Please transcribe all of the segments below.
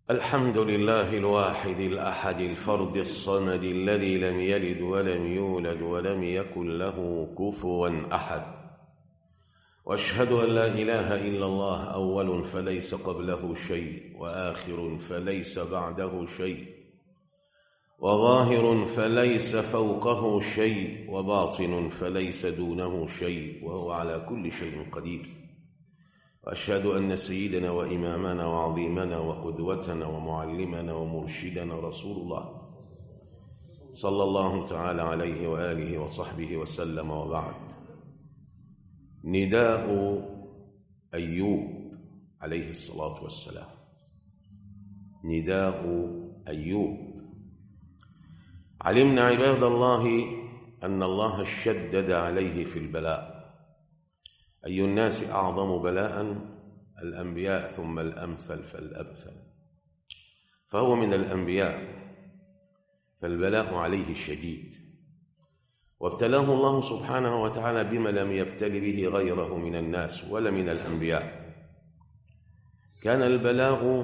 الحمد لله الواحد الأحد الفرد الصمد الذي لم يلد ولم يولد ولم يكن له كفوا أحد واشهد أن لا إله إلا الله أول فليس قبله شيء وآخر فليس بعده شيء وظاهر فليس فوقه شيء وباطن فليس دونه شيء وهو على كل شيء قدير وأشهد أن سيدنا وإمامنا وعظيمنا وقدوتنا ومعلمنا ومرشدنا رسول الله صلى الله تعالى عليه وآله وصحبه وسلم وبعد نداء أيوب عليه الصلاة والسلام نداء أيوب علمنا عباد الله أن الله شدد عليه في البلاء أي الناس أعظم بلاء الأنبياء ثم الأمثل فالأمثل فهو من الأنبياء فالبلاء عليه شديد وابتلاه الله سبحانه وتعالى بما لم يبتل به غيره من الناس ولا من الأنبياء كان البلاغ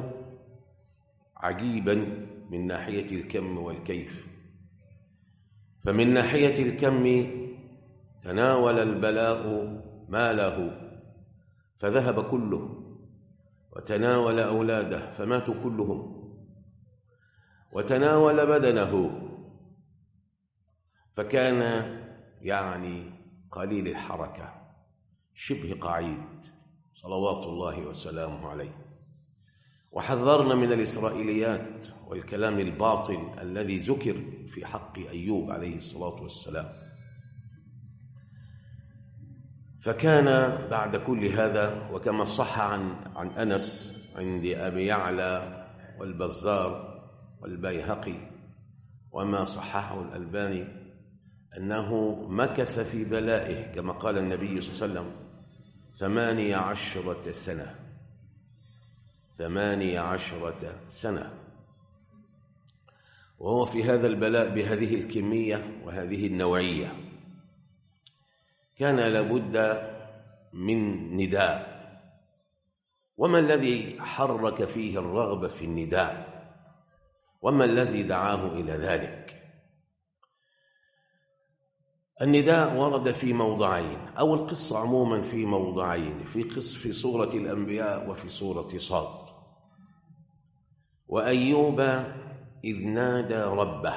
عجيبا من ناحية الكم والكيف فمن ناحية الكم تناول البلاء ماله فذهب كله وتناول أولاده فماتوا كلهم وتناول بدنه فكان يعني قليل الحركة شبه قعيد صلوات الله وسلامه عليه وحذرنا من الإسرائيليات والكلام الباطل الذي ذكر في حق أيوب عليه الصلاة والسلام فكان بعد كل هذا وكما صح عن عن انس عند ابي يعلى والبزار والبيهقي وما صححه الالباني انه مكث في بلائه كما قال النبي صلى الله عليه وسلم ثمانية عشرة سنة ثمانية عشرة سنة وهو في هذا البلاء بهذه الكمية وهذه النوعية كان لابد من نداء وما الذي حرك فيه الرغبة في النداء وما الذي دعاه إلى ذلك النداء ورد في موضعين أو القصة عموما في موضعين في قص في سورة الأنبياء وفي سورة صاد وأيوب إذ نادى ربه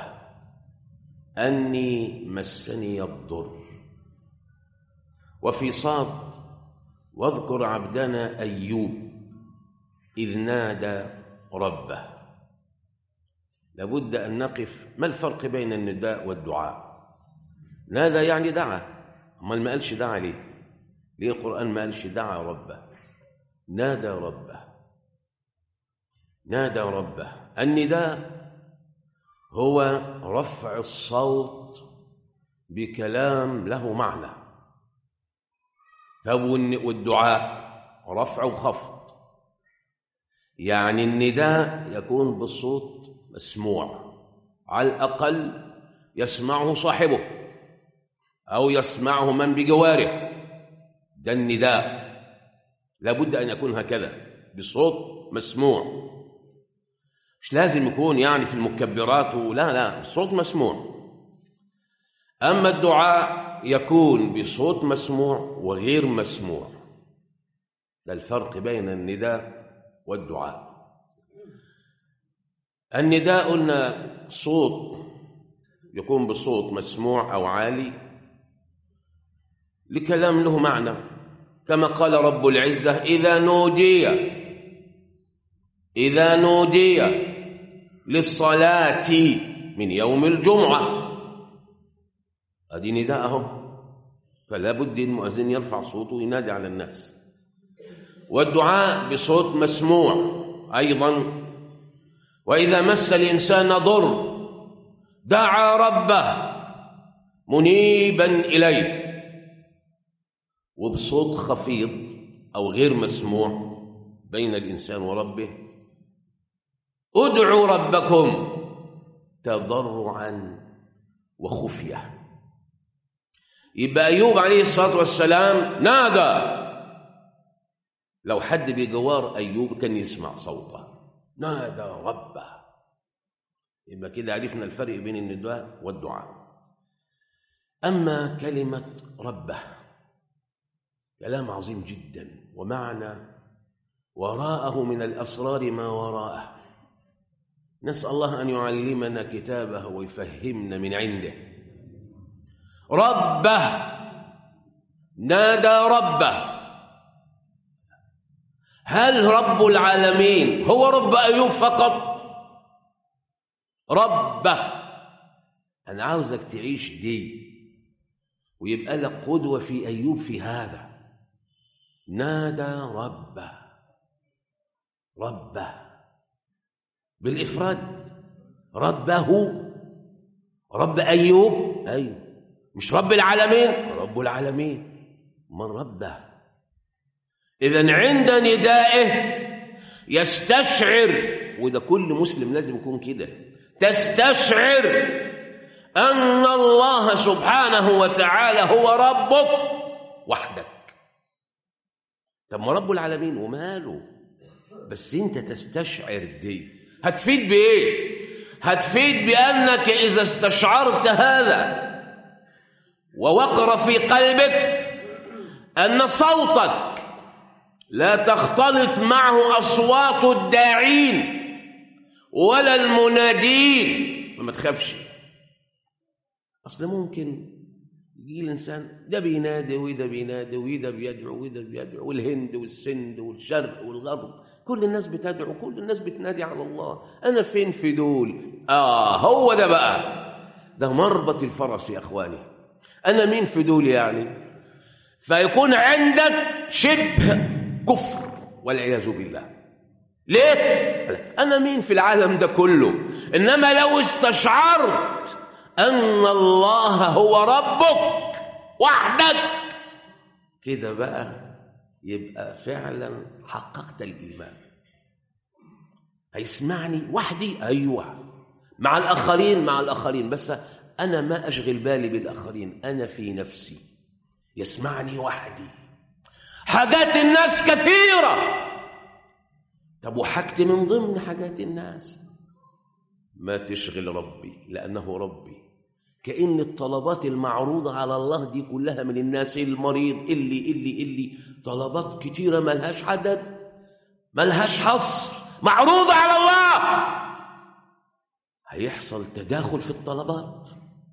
أني مسني الضر وفي صاد واذكر عبدنا أيوب إذ نادى ربه لابد أن نقف ما الفرق بين النداء والدعاء نادى يعني دعا امال ما قالش دعا ليه ليه القرآن ما قالش دعا ربه نادى ربه نادى ربه النداء هو رفع الصوت بكلام له معنى طب والدعاء رفع وخفض يعني النداء يكون بالصوت مسموع على الأقل يسمعه صاحبه أو يسمعه من بجواره ده النداء لابد أن يكون هكذا بصوت مسموع مش لازم يكون يعني في المكبرات لا لا الصوت مسموع أما الدعاء يكون بصوت مسموع وغير مسموع ده الفرق بين النداء والدعاء النداء قلنا صوت يكون بصوت مسموع أو عالي لكلام له معنى كما قال رب العزة إذا نودي إذا نودي للصلاة من يوم الجمعة هذه نداءهم فلا بد المؤذن يرفع صوته وينادي على الناس والدعاء بصوت مسموع أيضا وإذا مس الإنسان ضر دعا ربه منيبا إليه وبصوت خفيض أو غير مسموع بين الإنسان وربه ادعوا ربكم تضرعا وخفيه يبقى أيوب عليه الصلاة والسلام نادى لو حد بجوار أيوب كان يسمع صوته نادى ربه يبقى كده عرفنا الفرق بين النداء والدعاء أما كلمة ربه كلام عظيم جدا ومعنى وراءه من الأسرار ما وراءه نسأل الله أن يعلمنا كتابه ويفهمنا من عنده ربه نادى ربه هل رب العالمين هو رب أيوب فقط ربه أنا عاوزك تعيش دي ويبقى لك قدوة في أيوب في هذا نادى ربه ربه بالإفراد ربه رب أيوب أيوب مش رب العالمين رب العالمين من ربه إذا عند ندائه يستشعر وده كل مسلم لازم يكون كده تستشعر أن الله سبحانه وتعالى هو ربك وحدك طب ما رب العالمين وماله بس انت تستشعر دي هتفيد بايه هتفيد بانك اذا استشعرت هذا ووقر في قلبك ان صوتك لا تختلط معه اصوات الداعين ولا المنادين فما تخافش اصل ممكن يجي الانسان ده بينادي وده بينادي وده بيدعو وده بيدعو والهند والسند والشرق والغرب كل الناس بتدعو كل الناس بتنادي على الله انا فين في دول اه هو ده بقى ده مربط الفرس يا اخواني انا مين في دول يعني فيكون عندك شبه كفر والعياذ بالله ليه انا مين في العالم ده كله انما لو استشعرت ان الله هو ربك وحدك كده بقى يبقى فعلا حققت الايمان هيسمعني وحدي ايوه مع الاخرين مع الاخرين بس انا ما اشغل بالي بالاخرين انا في نفسي يسمعني وحدي حاجات الناس كثيره طب وحاجتي من ضمن حاجات الناس ما تشغل ربي لانه ربي كأن الطلبات المعروضة على الله دي كلها من الناس المريض اللي اللي اللي طلبات كتيرة ملهاش عدد ملهاش حصر معروضة على الله هيحصل تداخل في الطلبات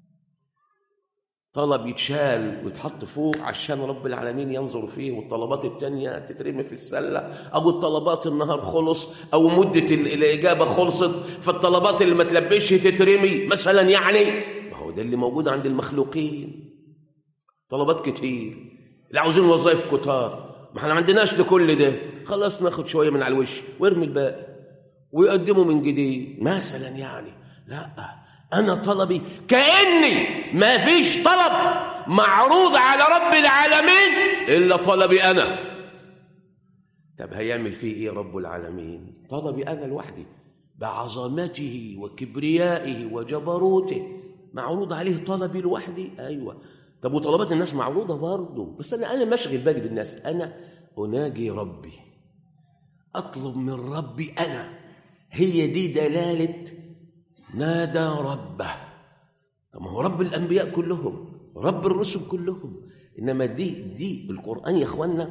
طلب يتشال ويتحط فوق عشان رب العالمين ينظر فيه والطلبات التانية تترمي في السلة أو الطلبات النهار خلص أو مدة الإجابة خلصت فالطلبات اللي ما تلبش تترمي مثلا يعني ما هو ده اللي موجود عند المخلوقين طلبات كتير اللي عاوزين وظائف كتار ما احنا ما عندناش لكل ده خلاص ناخد شوية من على الوش وارمي الباقي ويقدموا من جديد مثلا يعني لا أنا طلبي كأني ما فيش طلب معروض على رب العالمين إلا طلبي أنا طب هيعمل فيه إيه رب العالمين طلبي أنا لوحدي بعظمته وكبريائه وجبروته معروض عليه طلبي لوحدي أيوة طب وطلبات الناس معروضة برضه بس أنا أنا مشغل بالي بالناس أنا أناجي ربي أطلب من ربي أنا هي دي دلالة نادى ربه طب ما هو رب الانبياء كلهم رب الرسل كلهم انما دي دي القران يا اخوانا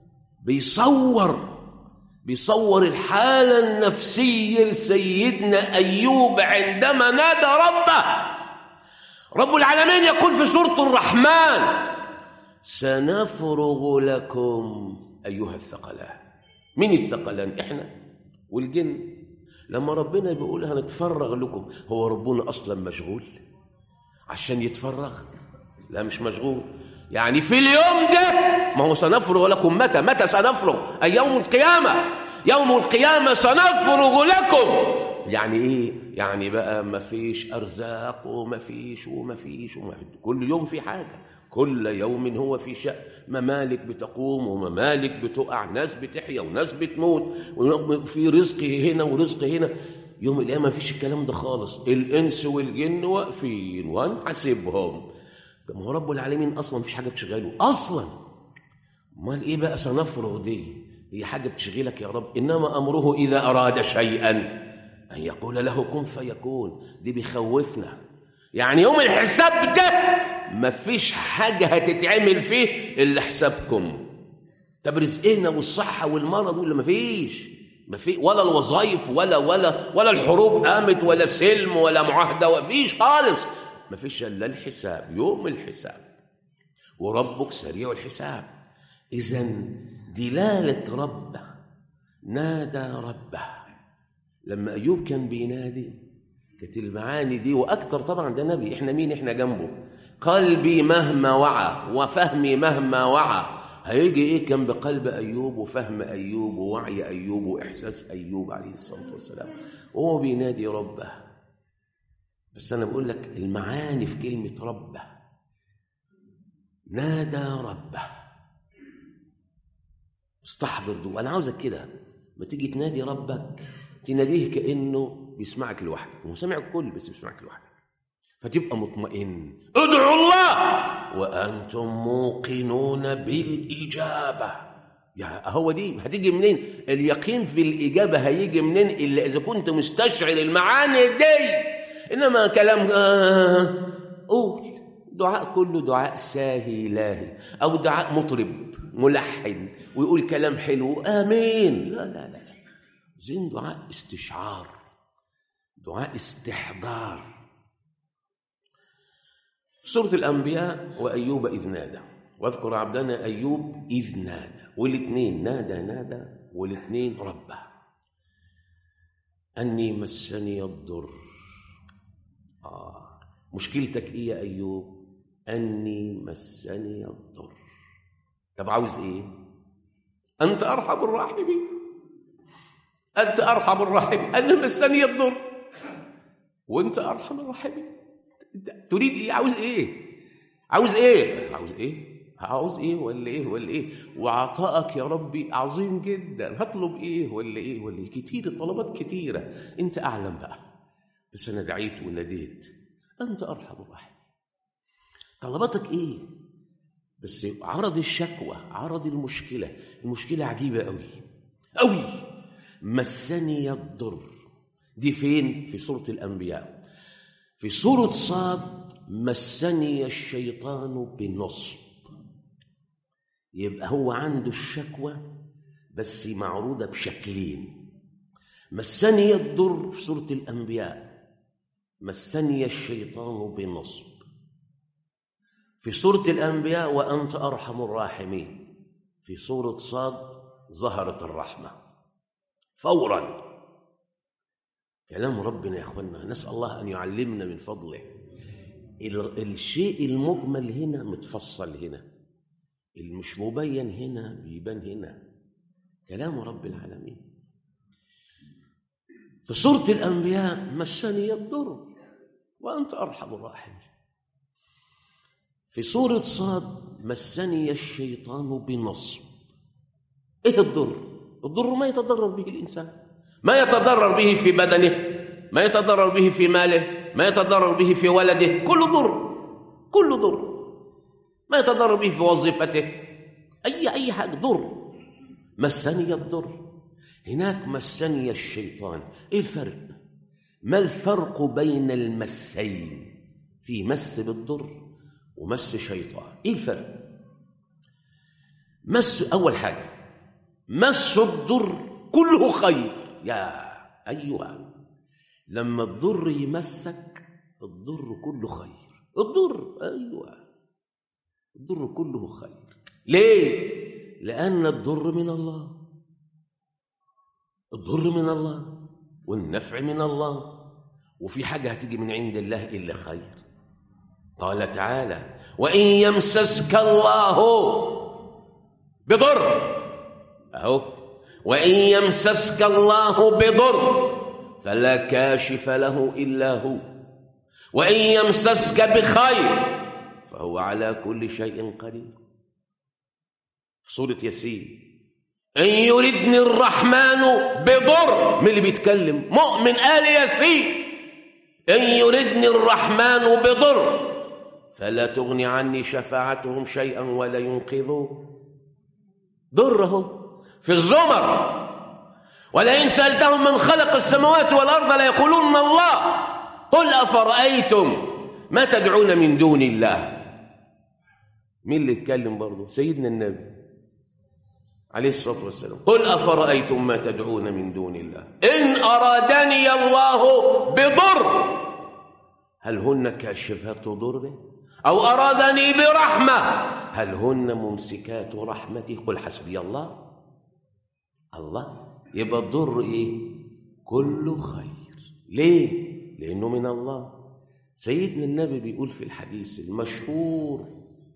بيصور بيصور الحاله النفسيه لسيدنا ايوب عندما نادى ربه رب العالمين يقول في سوره الرحمن سنفرغ لكم ايها الثقلان مين الثقلان احنا والجن لما ربنا بيقول هنتفرغ لكم هو ربنا اصلا مشغول عشان يتفرغ لا مش مشغول يعني في اليوم ده ما هو سنفرغ لكم متى متى سنفرغ اي يوم القيامه يوم القيامه سنفرغ لكم يعني ايه يعني بقى ما فيش ارزاق وما فيش وما فيش وما فيش كل يوم في حاجه كل يوم هو في شأن ممالك بتقوم وممالك بتقع ناس بتحيا وناس بتموت وفي رزق هنا ورزق هنا يوم القيامة ما فيش الكلام ده خالص الإنس والجن واقفين وهنحاسبهم طب ما هو رب العالمين أصلا مفيش حاجة بتشغله أصلا أمال إيه بقى سنفرغ دي هي حاجة بتشغلك يا رب إنما أمره إذا أراد شيئا أن يقول له كن فيكون دي بيخوفنا يعني يوم الحساب ده مفيش حاجة هتتعمل فيه إلا حسابكم طب رزقنا والصحة والمرض ولا مفيش مفيش ولا الوظائف ولا ولا ولا الحروب قامت ولا سلم ولا معاهدة مفيش خالص مفيش إلا الحساب يوم الحساب وربك سريع الحساب إذا دلالة ربه نادى ربه لما أيوب كان بينادي كانت المعاني دي وأكتر طبعا ده نبي إحنا مين إحنا جنبه قلبي مهما وعى وفهمي مهما وعى هيجي إيه كان بقلب أيوب وفهم أيوب ووعي أيوب وإحساس أيوب عليه الصلاة والسلام وهو بينادي ربه بس أنا بقول لك المعاني في كلمة ربه نادى ربه استحضر دول انا عاوزك كده ما تيجي تنادي ربك تناديه كانه بيسمعك لوحدك هو سامع الكل بس بيسمعك لوحدك فتبقى مطمئن ادعوا الله وانتم موقنون بالاجابه يا هو دي هتيجي منين اليقين في الاجابه هيجي منين الا اذا كنت مستشعر المعاني دي انما كلام آه قول دعاء كله دعاء ساهي لاهي او دعاء مطرب ملحن ويقول كلام حلو امين لا لا لا زين دعاء استشعار دعاء استحضار سورة الأنبياء وأيوب إذ نادى واذكر عبدنا أيوب إذ نادى والاثنين نادى نادى والاثنين ربه أني مسني الضر آه مشكلتك إيه يا أيوب أني مسني الضر طب عاوز إيه أنت أرحم الراحمين أنت أرحم الراحمين أنا مسني الضر وأنت أرحم الراحمين تريد إيه عاوز إيه عاوز إيه عاوز إيه عاوز ايه ولا ايه ولا ايه وعطائك يا ربي عظيم جدا هطلب ايه ولا ايه ولا ايه كتير الطلبات كتيره انت اعلم بقى بس انا دعيت وناديت انت ارحم الراحمين طلباتك ايه بس عرض الشكوى عرض المشكله المشكله عجيبه قوي قوي مسني الضر دي فين في سوره الانبياء في سوره صاد مسني الشيطان بالنصب يبقى هو عنده الشكوى بس معروضه بشكلين مسني الضر في سوره الانبياء مسني الشيطان بنصب في سوره الانبياء وانت ارحم الراحمين في سوره صاد ظهرت الرحمه فورا كلام ربنا يا اخوانا نسال الله ان يعلمنا من فضله الشيء المجمل هنا متفصل هنا المش مبين هنا بيبان هنا كلام رب العالمين في سورة الأنبياء مسني الضر وأنت أرحم الراحمين في سورة صاد مسني الشيطان بنصب إيه الضر؟ الضر ما يتضرر به الإنسان ما يتضرر به في بدنه ما يتضرر به في ماله ما يتضرر به في ولده كل ضر كل ضر ما يتضرر به في وظيفته أي أي حاجة ضر مسني الضر هناك مسني الشيطان إيه الفرق؟ ما الفرق بين المسين في مس بالضر ومس شيطان إيه الفرق؟ مس أول حاجة مس الضر كله خير يا أيوة لما الضر يمسك الضر كله خير الضر أيوة الضر كله خير ليه لان الضر من الله الضر من الله والنفع من الله وفي حاجه هتيجي من عند الله الا خير قال تعالى وان يمسسك الله بضر اهو وان يمسسك الله بضر فلا كاشف له الا هو وان يمسسك بخير فهو على كل شيء قدير في سورة ياسين إن يردني الرحمن بضر من اللي بيتكلم مؤمن آل ياسين إن يردني الرحمن بضر فلا تغني عني شفاعتهم شيئا ولا ينقذون ضر اهو في الزمر ولئن سألتهم من خلق السماوات والأرض ليقولون الله قل أفرأيتم ما تدعون من دون الله مين اللي اتكلم برضه سيدنا النبي عليه الصلاة والسلام قل أفرأيتم ما تدعون من دون الله إن أرادني الله بضر هل هن كاشفات ضره أو أرادني برحمة هل هن ممسكات رحمته قل حسبي الله الله يبقى الضر إيه كله خير ليه لأنه من الله سيدنا النبي بيقول في الحديث المشهور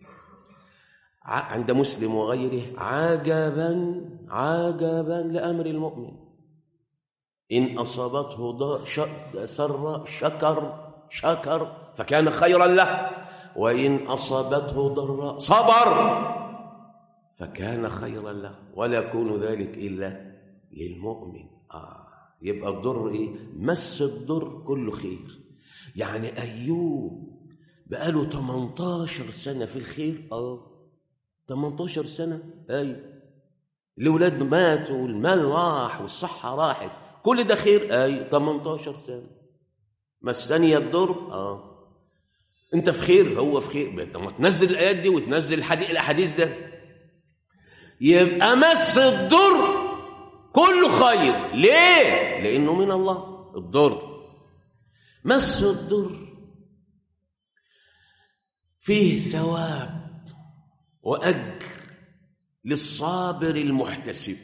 عند مسلم وغيره عجبا عجبا لأمر المؤمن إن أصابته سر شكر شكر فكان خيرا له وإن أصابته ضراء صبر فكان خيرا له ولا يكون ذلك إلا للمؤمن آه يبقى الضر إيه مس الضر كله خير يعني أيوب بقاله 18 سنة في الخير آه 18 سنة أي الأولاد ماتوا والمال راح والصحة راحت كل ده خير أي 18 سنة مسني الضر آه أنت في خير هو في خير لما تنزل الآيات دي وتنزل الأحاديث ده يبقى مس الضر كله خير ليه؟ لأنه من الله الضر مس الضر فيه ثواب وأجر للصابر المحتسب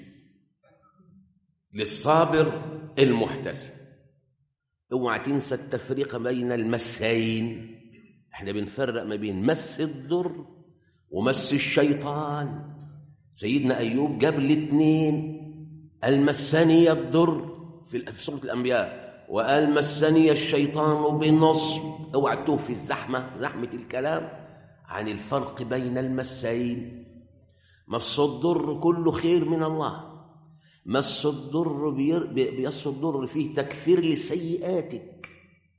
للصابر المحتسب اوعى تنسى التفريق بين المسين احنا بنفرق ما بين مس الضر ومس الشيطان سيدنا ايوب جاب الاثنين المسني الضر في سوره الانبياء وقال مسني الشيطان بالنصب اوعى تتوه في الزحمه زحمه الكلام عن الفرق بين المسين مس الضر كله خير من الله مس الضر بيص الضر فيه تكفير لسيئاتك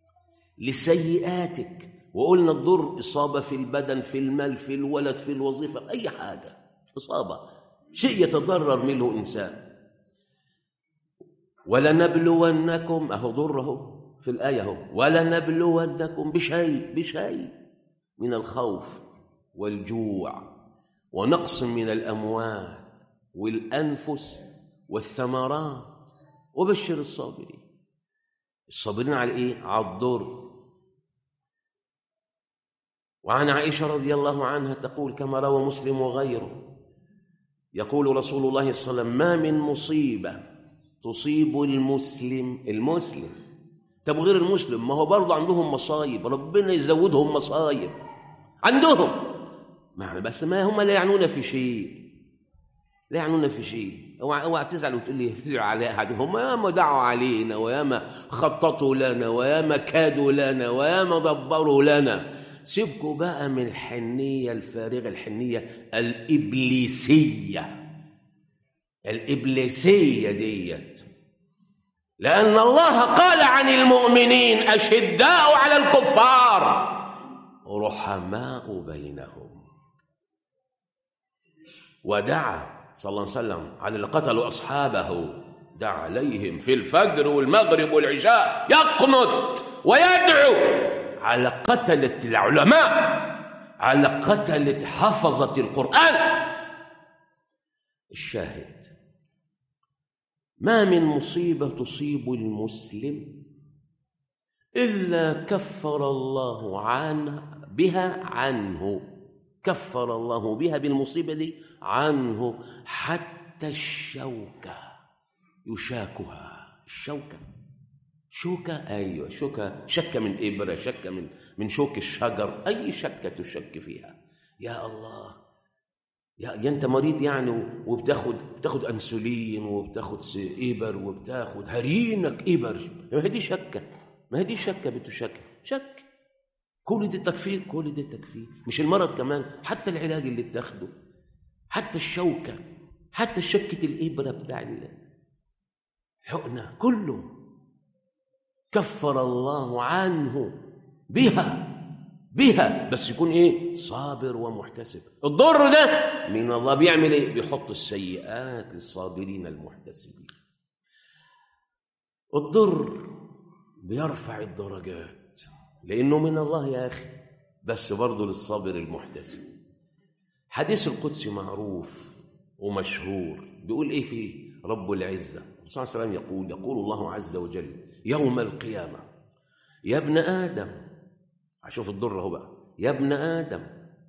لسيئاتك وقلنا الضر إصابة في البدن في المال في الولد في الوظيفة في أي حاجة إصابة شيء يتضرر منه إنسان ولنبلونكم أهو ضره في الآية هو ولنبلونكم بشيء بشيء من الخوف والجوع ونقص من الأموال والأنفس والثمرات وبشر الصابرين الصابرين على إيه؟ على الضر وعن عائشة رضي الله عنها تقول كما روى مسلم وغيره يقول رسول الله صلى الله عليه وسلم ما من مصيبة تصيب المسلم المسلم طب غير المسلم ما هو برضه عندهم مصايب ربنا يزودهم مصايب عندهم معنى بس ما هم لا يعنون في شيء لا يعنون في شيء اوعى اوعى تزعل وتقول لي تزعل على احد هم ياما دعوا علينا وياما خططوا لنا وياما كادوا لنا وياما دبروا لنا سيبكوا بقى من الحنيه الفارغه الحنيه الابليسيه الابليسيه ديت لان الله قال عن المؤمنين اشداء على الكفار رحماء بينهم ودعا صلى الله عليه وسلم على اللي قتلوا أصحابه دعا عليهم في الفجر والمغرب والعشاء يقنط ويدعو على قتلة العلماء على قتلة حفظة القرآن الشاهد ما من مصيبة تصيب المسلم إلا كفر الله عنه بها عنه كفر الله بها بالمصيبة دي عنه حتى الشوكة يشاكها الشوكة شوكة أيوة شوكة شكة من إبرة شكة من من شوك الشجر أي شكة تشك فيها يا الله يا, يا أنت مريض يعني وبتاخد بتاخد أنسولين وبتاخد إبر وبتاخد هرينك إبر ما هي دي شكة ما هي دي شكة بتشك شك كل دي تكفير كل دي تكفير مش المرض كمان حتى العلاج اللي بتاخده حتى الشوكة حتى شكة الإبرة بتاع الحقنة كله كفر الله عنه بها بها بس يكون ايه صابر ومحتسب الضر ده من الله بيعمل ايه بيحط السيئات للصابرين المحتسبين الضر بيرفع الدرجات لانه من الله يا اخي بس برضه للصابر المحتسب حديث القدس معروف ومشهور بيقول ايه فيه رب العزه الرسول صلى الله عليه وسلم يقول يقول الله عز وجل يوم القيامه يا ابن ادم اشوف الضر اهو بقى يا ابن ادم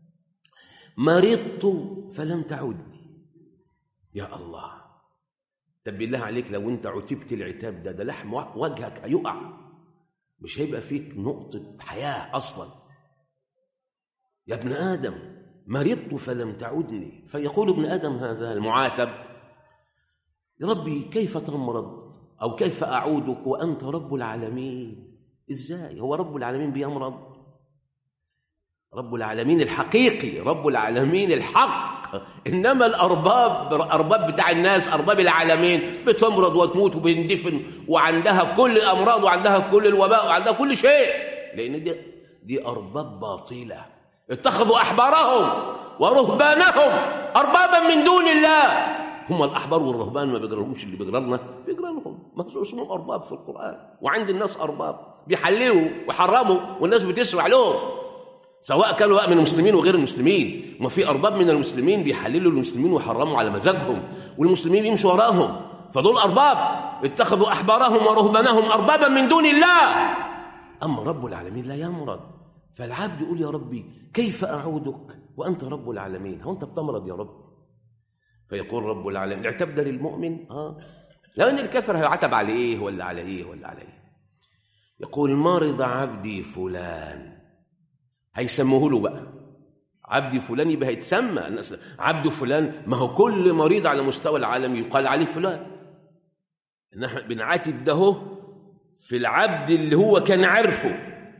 مرضت فلم تعدني يا الله طب بالله عليك لو انت عتبت العتاب ده ده لحم وجهك هيقع مش هيبقى فيك نقطه حياه اصلا يا ابن ادم مرضت فلم تعدني فيقول ابن ادم هذا المعاتب يا ربي كيف تمرض او كيف اعودك وانت رب العالمين ازاي هو رب العالمين بيمرض رب العالمين الحقيقي رب العالمين الحق انما الارباب ارباب بتاع الناس ارباب العالمين بتمرض وتموت وبندفن وعندها كل الامراض وعندها كل الوباء وعندها كل شيء لان دي دي ارباب باطله اتخذوا احبارهم ورهبانهم اربابا من دون الله هم الاحبار والرهبان ما بيقرألهمش اللي بيقرا لنا بيقرا لهم ما اسمهم ارباب في القران وعند الناس ارباب بيحللوا ويحرموا والناس بتسمع لهم سواء كانوا بقى من المسلمين وغير المسلمين ما في ارباب من المسلمين بيحللوا المسلمين ويحرموا على مزاجهم والمسلمين يمشوا وراهم فدول ارباب اتخذوا احبارهم ورهبانهم اربابا من دون الله اما رب العالمين لا يمرض فالعبد يقول يا ربي كيف اعودك وانت رب العالمين هو انت بتمرض يا رب فيقول رب العالمين اعتب ده للمؤمن اه لان الكافر هيعتب على ايه ولا على ايه ولا على ايه يقول مرض عبدي فلان هيسموه له بقى عبدي فلان يبقى هيتسمى الناس عبد فلان ما هو كل مريض على مستوى العالم يقال عليه فلان نحن بنعاتب ده هو في العبد اللي هو كان عارفه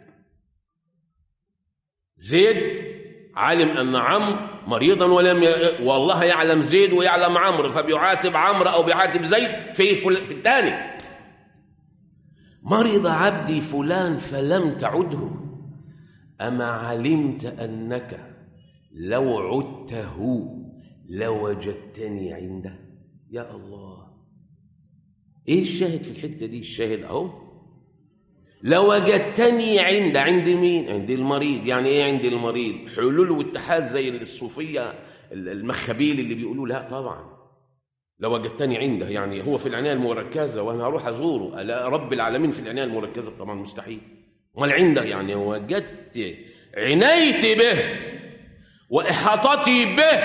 زيد علم ان عمرو مريضا ولم ي... والله يعلم زيد ويعلم عمرو فبيعاتب عمرو او بيعاتب زيد في فل... في الثاني مرض عبدي فلان فلم تعده اما علمت انك لو عدته لوجدتني عنده يا الله ايه الشاهد في الحته دي الشاهد اهو لوجدتني عند عند مين عند المريض يعني ايه عند المريض حلول واتحاد زي الصوفيه المخابيل اللي بيقولوا لا طبعا لوجدتني عنده يعني هو في العنايه المركزه وانا هروح ازوره ألا رب العالمين في العنايه المركزه طبعا مستحيل امال عنده يعني وجدت عنايتي به واحاطتي به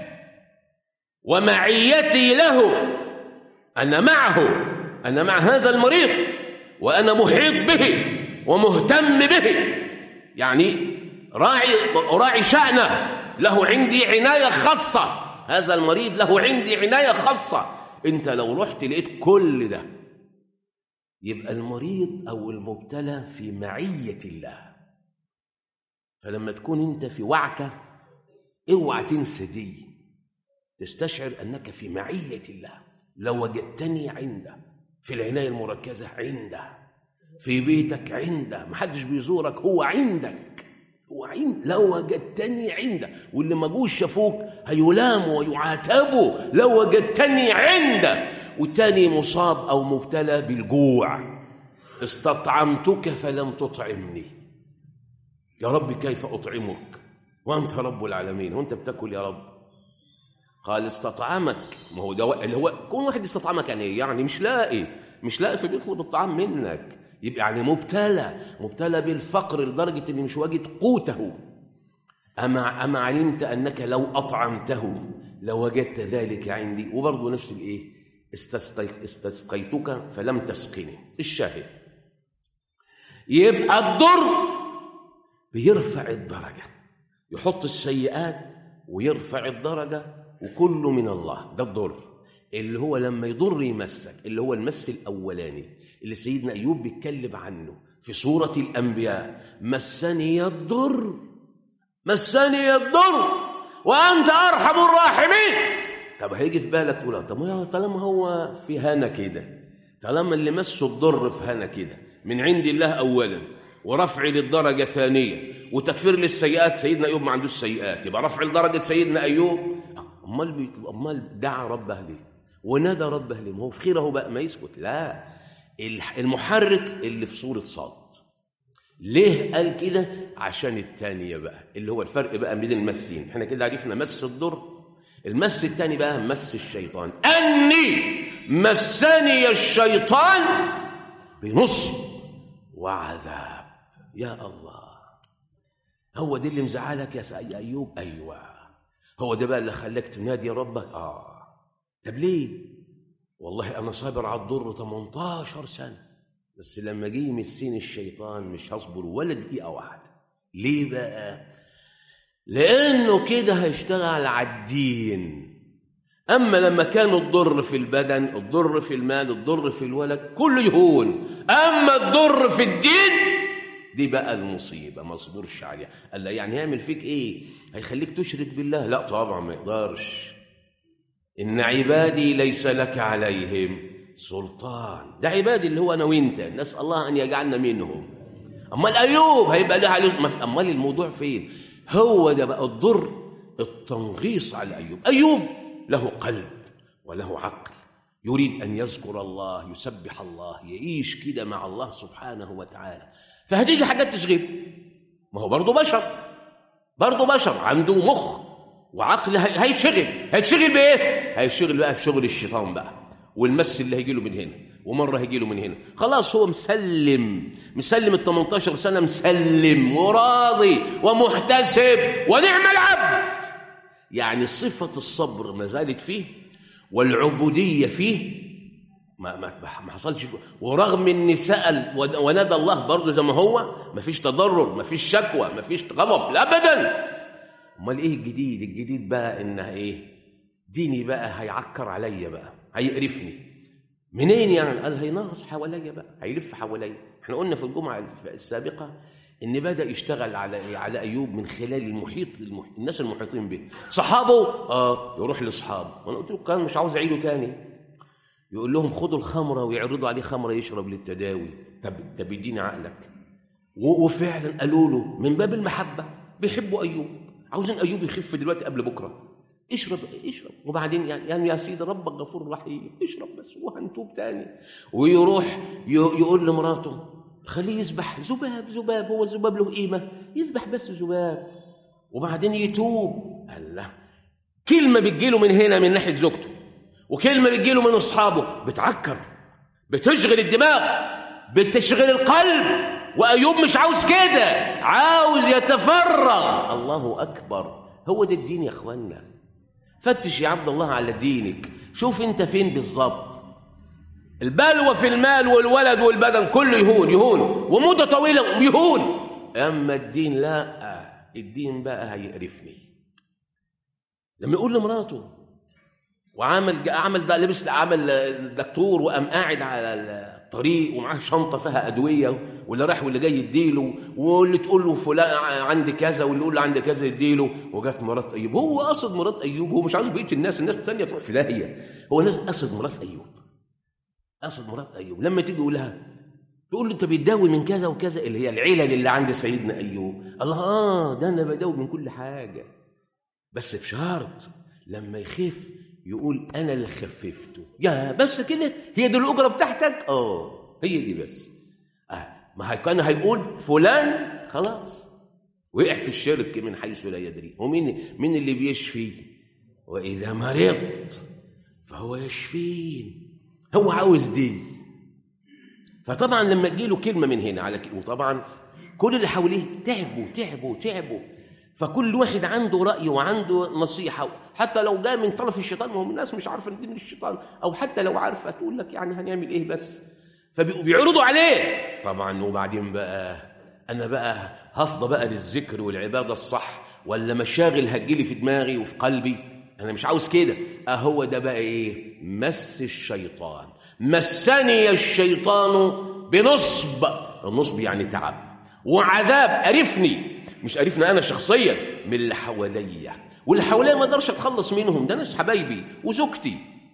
ومعيتي له انا معه انا مع هذا المريض وأنا محيط به ومهتم به يعني راعي راعي شأنه له عندي عناية خاصة هذا المريض له عندي عناية خاصة أنت لو رحت لقيت كل ده يبقى المريض أو المبتلى في معية الله فلما تكون أنت في وعكة اوعى تنسى دي تستشعر أنك في معية الله لو وجدتني عنده في العناية المركزة عنده في بيتك عنده محدش بيزورك هو عندك هو عند لو وجدتني عنده واللي ما جوش شافوك هيلاموا ويعاتبوا لو وجدتني عنده والتاني مصاب أو مبتلى بالجوع استطعمتك فلم تطعمني يا رب كيف أطعمك وأنت رب العالمين وأنت بتاكل يا رب قال استطعمك ما هو ده اللي هو كون واحد استطعمك يعني ايه يعني مش لاقي مش لاقي فبيطلب الطعام منك يبقى يعني مبتلى مبتلى بالفقر لدرجه ان مش واجد قوته اما اما علمت انك لو اطعمته لوجدت ذلك عندي وبرضه نفس الايه استسقيتك فلم تسقني الشاهد يبقى الضر بيرفع الدرجه يحط السيئات ويرفع الدرجه وكله من الله ده الضر اللي هو لما يضر يمسك اللي هو المس الاولاني اللي سيدنا ايوب بيتكلم عنه في سوره الانبياء مسني الضر مسني الضر وانت ارحم الراحمين طب هيجي في بالك تقول طب ما طالما هو في هنا كده طالما اللي مسه الضر في هنا كده من عند الله اولا ورفع للدرجه ثانيه وتكفير للسيئات سيدنا ايوب ما عندوش سيئات يبقى رفع لدرجه سيدنا ايوب امال بيطلب امال دعا ربه ليه ونادى ربه ليه ما هو في خيره بقى ما يسكت لا المحرك اللي في صوره صاد ليه قال كده عشان التانية بقى اللي هو الفرق بقى بين المسين احنا كده عرفنا مس الضر المس التاني بقى مس الشيطان أني مسني الشيطان بنصب وعذاب يا الله هو ده اللي مزعلك يا سيد أيوب أيوة هو ده بقى اللي خلاك تنادي ربك آه طب ليه والله أنا صابر على الضر 18 سنة بس لما جه يمسني الشيطان مش هصبر ولا دقيقة واحدة ليه بقى لأنه كده هيشتغل على الدين أما لما كان الضر في البدن الضر في المال الضر في الولد كله يهون أما الضر في الدين دي بقى المصيبة ما اصبرش عليها قال له يعني هيعمل فيك إيه هيخليك تشرك بالله لا طبعا ما يقدرش إن عبادي ليس لك عليهم سلطان ده عبادي اللي هو أنا وإنت نسأل الله أن يجعلنا منهم أمال أيوب هيبقى ده عليه أمال الموضوع فين هو ده بقى الضر التنغيص على أيوب أيوب له قلب وله عقل يريد أن يذكر الله يسبح الله يعيش كده مع الله سبحانه وتعالى فهتيجي حاجات تشغله ما هو برضه بشر برضه بشر عنده مخ وعقل هيتشغل هيتشغل بايه هيشتغل بقى في شغل الشيطان بقى والمس اللي هيجي له من هنا ومره هيجي له من هنا خلاص هو مسلم مسلم ال 18 سنه مسلم وراضي ومحتسب ونعم العبد يعني صفه الصبر ما زالت فيه والعبوديه فيه ما ما ما حصلش فيه. ورغم ان سال ونادى الله برضه زي ما هو ما فيش تضرر ما فيش شكوى ما فيش غضب ابدا امال ايه الجديد الجديد بقى انها ايه ديني بقى هيعكر عليا بقى هيقرفني منين يعني قال هينغص حواليا بقى هيلف حواليا احنا قلنا في الجمعه السابقه ان بدا يشتغل على على ايوب من خلال المحيط المح... الناس المحيطين به صحابه اه يروح لاصحابه وانا قلت له كان مش عاوز اعيده تاني يقول لهم خدوا الخمره ويعرضوا عليه خمره يشرب للتداوي طب طب اديني عقلك و... وفعلا قالوا له من باب المحبه بيحبوا ايوب عاوزين ايوب يخف دلوقتي قبل بكره اشرب اشرب وبعدين يعني, يعني يا سيدي ربك غفور رحيم اشرب بس وهنتوب تاني ويروح يقول لمراته خليه يسبح ذباب ذباب هو الذباب له قيمه يسبح بس ذباب وبعدين يتوب الله كلمه بتجيله من هنا من ناحيه زوجته وكلمه بتجيله من اصحابه بتعكر بتشغل الدماغ بتشغل القلب وايوب مش عاوز كده عاوز يتفرغ الله اكبر هو ده الدين يا اخوانا فتش يا عبد الله على دينك شوف انت فين بالظبط البلوى في المال والولد والبدن كله يهون يهون ومدة طويلة يهون أما الدين لا الدين بقى هيقرفني لما يقول لمراته وعمل عمل ده لبس عمل دكتور وقام قاعد على الطريق ومعاه شنطه فيها ادويه واللي رايح واللي جاي يديله واللي تقول له فلان عندي كذا واللي يقول له عندي كذا يديله وجات مرات ايوب هو قصد مرات ايوب هو مش عاوز بقيه الناس الناس الثانيه تروح في داهيه هو ناس قصد مرات ايوب قصد مرات ايوب لما تيجي يقول لها تقول له انت بتداوي من كذا وكذا اللي هي العلل اللي عند سيدنا ايوب الله اه ده انا بداوي من كل حاجه بس بشرط لما يخف يقول انا اللي خففته يا بس كده هي دي الاجره بتاعتك اه هي دي بس آه. ما كان هيقول فلان خلاص وقع في الشرك من حيث لا يدري ومين مين اللي بيشفي واذا مرضت فهو يشفين هو عاوز دي فطبعا لما تجيله كلمه من هنا على كلمة وطبعا كل اللي حواليه تعبوا تعبوا تعبوا فكل واحد عنده رأي وعنده نصيحة حتى لو جاء من طرف الشيطان وهم الناس مش عارفة ان دي من الشيطان أو حتى لو عارفة تقول لك يعني هنعمل إيه بس فبيعرضوا عليه طبعا وبعدين بقى أنا بقى هفضى بقى للذكر والعبادة الصح ولا مشاغل هتجيلي في دماغي وفي قلبي أنا مش عاوز كده أهو ده بقى إيه مس الشيطان مسني الشيطان بنصب النصب يعني تعب وعذاب قرفني مش قرفني انا شخصيا من اللي حواليا واللي حواليا ما اقدرش اتخلص منهم ده ناس حبايبي وزوجتي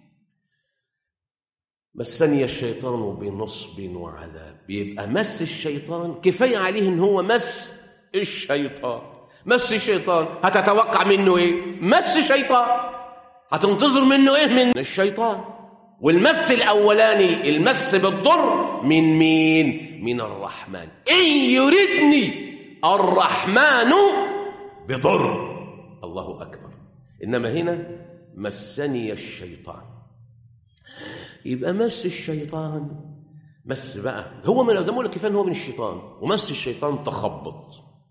مسني الشيطان بنصب وعذاب يبقى مس الشيطان كفايه عليه ان هو مس الشيطان مس الشيطان هتتوقع منه ايه مس شيطان هتنتظر منه ايه من الشيطان والمس الاولاني المس بالضر من مين من الرحمن ان يردني الرحمن بضر الله اكبر انما هنا مسني الشيطان يبقى مس الشيطان مس بقى هو من زي ما لك كفايه هو من الشيطان ومس الشيطان تخبط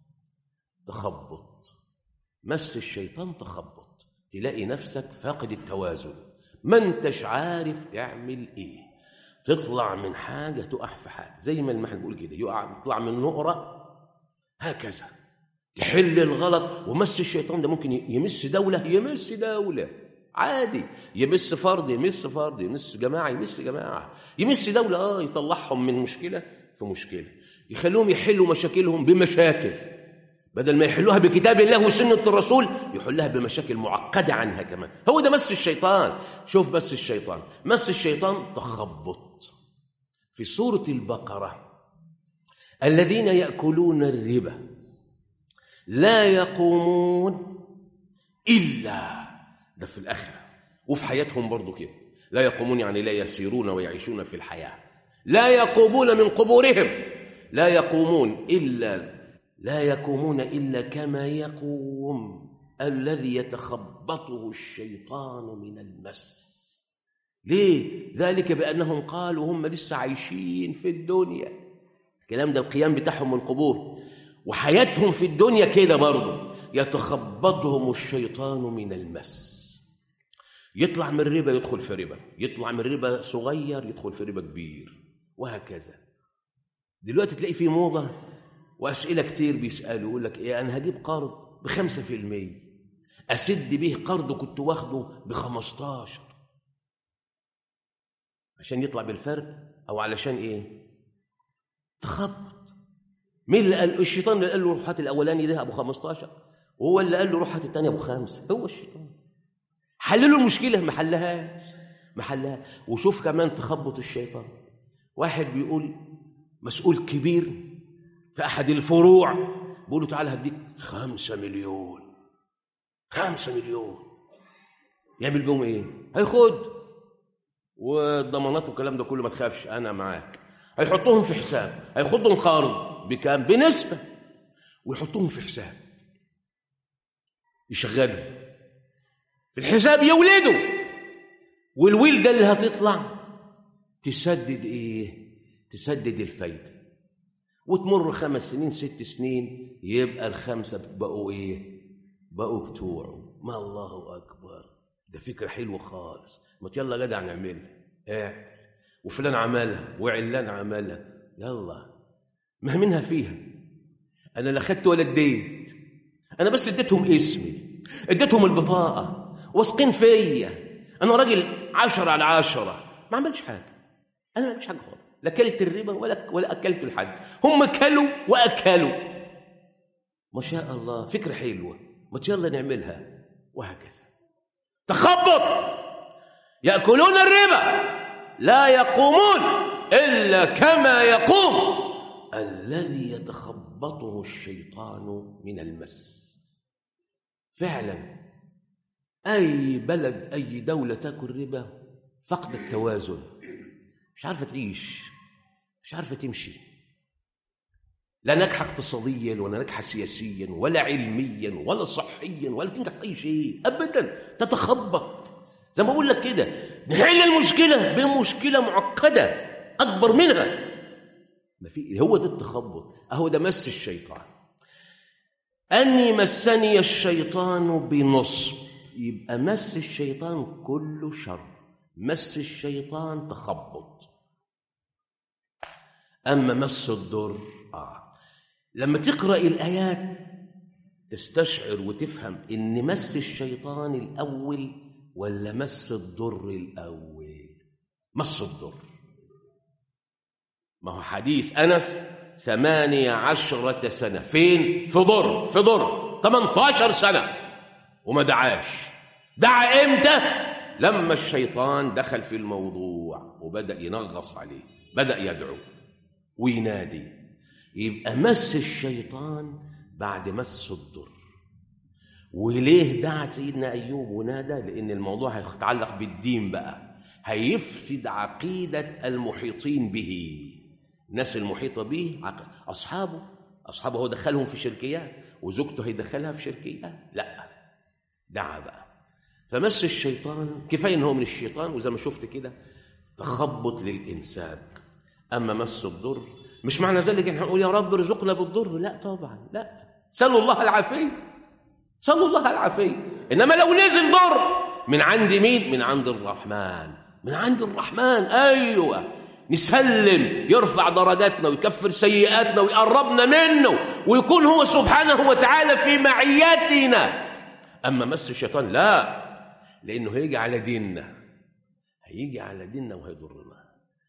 تخبط مس الشيطان تخبط تلاقي نفسك فاقد التوازن ما انتش عارف تعمل ايه تطلع من حاجه تقع في حاجه زي ما المحل بيقول كده يقع يطلع من نقره هكذا تحل الغلط ومس الشيطان ده ممكن يمس دوله يمس دوله عادي يمس فرد يمس فرد يمس جماعه يمس جماعه يمس دوله اه يطلعهم من مشكله في مشكله يخلوهم يحلوا مشاكلهم بمشاكل بدل ما يحلوها بكتاب الله وسنة الرسول يحلها بمشاكل معقدة عنها كمان هو ده مس الشيطان شوف بس الشيطان مس الشيطان تخبط في سورة البقرة الذين يأكلون الربا لا يقومون إلا ده في الآخرة وفي حياتهم برضو كده لا يقومون يعني لا يسيرون ويعيشون في الحياة لا يقومون من قبورهم لا يقومون إلا لا يقومون إلا كما يقوم الذي يتخبطه الشيطان من المس ليه؟ ذلك بأنهم قالوا هم لسه عايشين في الدنيا الكلام ده القيام بتاعهم من القبور وحياتهم في الدنيا كده برضه يتخبطهم الشيطان من المس يطلع من ربا يدخل في ربا يطلع من ربا صغير يدخل في ربا كبير وهكذا دلوقتي تلاقي في موضة وأسئلة كتير بيسألوا يقول لك إيه أنا هجيب قرض بخمسة في المية أسد به قرض كنت واخده بخمستاشر عشان يطلع بالفرق أو علشان إيه تخبط مين اللي قال الشيطان اللي قال له روح هات الأولاني ده أبو خمستاشر وهو اللي قال له روح هات التاني أبو خمسة هو الشيطان حللوا المشكلة ما حلهاش ما حلها وشوف كمان تخبط الشيطان واحد بيقول مسؤول كبير في أحد الفروع بيقول له تعالى هديك خمسة مليون خمسة مليون يعمل بيهم ايه؟ هياخد والضمانات والكلام ده كله ما تخافش انا معاك هيحطهم في حساب هياخدهم قرض بكام؟ بنسبة ويحطهم في حساب يشغلهم في الحساب يولدوا والولده اللي هتطلع تسدد ايه؟ تسدد الفايده وتمر خمس سنين ست سنين يبقى الخمسه بقوا ايه؟ بقوا بتوعه ما الله اكبر ده فكره حلوه خالص ما يلا جدع نعملها ايه وفلان عملها وعلان عملها يلا ما منها فيها انا لا خدت ولا اديت انا بس اديتهم اسمي اديتهم البطاقه واثقين فيا انا راجل عشرة على عشرة ما عملش حاجه انا ما عملتش حاجه خالص لا اكلت الربا ولا ولا اكلت الحد هم كلوا واكلوا ما شاء الله فكره حلوه ما يلا نعملها وهكذا تخبط ياكلون الربا لا يقومون الا كما يقوم الذي يتخبطه الشيطان من المس فعلا أي بلد أي دولة تاكل ربا فقد التوازن مش عارفة تعيش مش عارفة تمشي لا ناجحة اقتصاديا ولا ناجحة سياسيا ولا علميا ولا صحيا ولا تنجح في أي شيء أبدا تتخبط زي ما أقول لك كده نحل المشكلة بمشكلة معقدة أكبر منها ما في هو ده التخبط أهو ده مس الشيطان أني مسني الشيطان بنصب يبقى مس الشيطان كله شر مس الشيطان تخبط أما مس الضر آه. لما تقرأ الآيات تستشعر وتفهم إن مس الشيطان الأول ولا مس الضر الأول مس الضر ما هو حديث أنس ثمانية عشرة سنة فين؟ في ضر في ضر 18 سنة وما دعاش دعا امتى لما الشيطان دخل في الموضوع وبدا ينغص عليه بدا يدعو وينادي يبقى مس الشيطان بعد مس الضر وليه دعا سيدنا أيوب ونادى لأن الموضوع هيتعلق بالدين بقى هيفسد عقيدة المحيطين به الناس المحيطة به عق- أصحابه أصحابه هو دخلهم في شركيات وزوجته هيدخلها في شركيات لا دعا بقى فمس الشيطان كفاية إن هو من الشيطان وزي ما شفت كده تخبط للإنسان أما مس الضر مش معنى ذلك إن هنقول يا رب ارزقنا بالضر لا طبعا لا سلوا الله العافية سلوا الله العافية إنما لو نزل ضر من عند مين؟ من عند الرحمن من عند الرحمن أيوة نسلم يرفع درجاتنا ويكفر سيئاتنا ويقربنا منه ويكون هو سبحانه وتعالى في معياتنا أما مس الشيطان لا لأنه هيجي على ديننا هيجي على ديننا وهيضرنا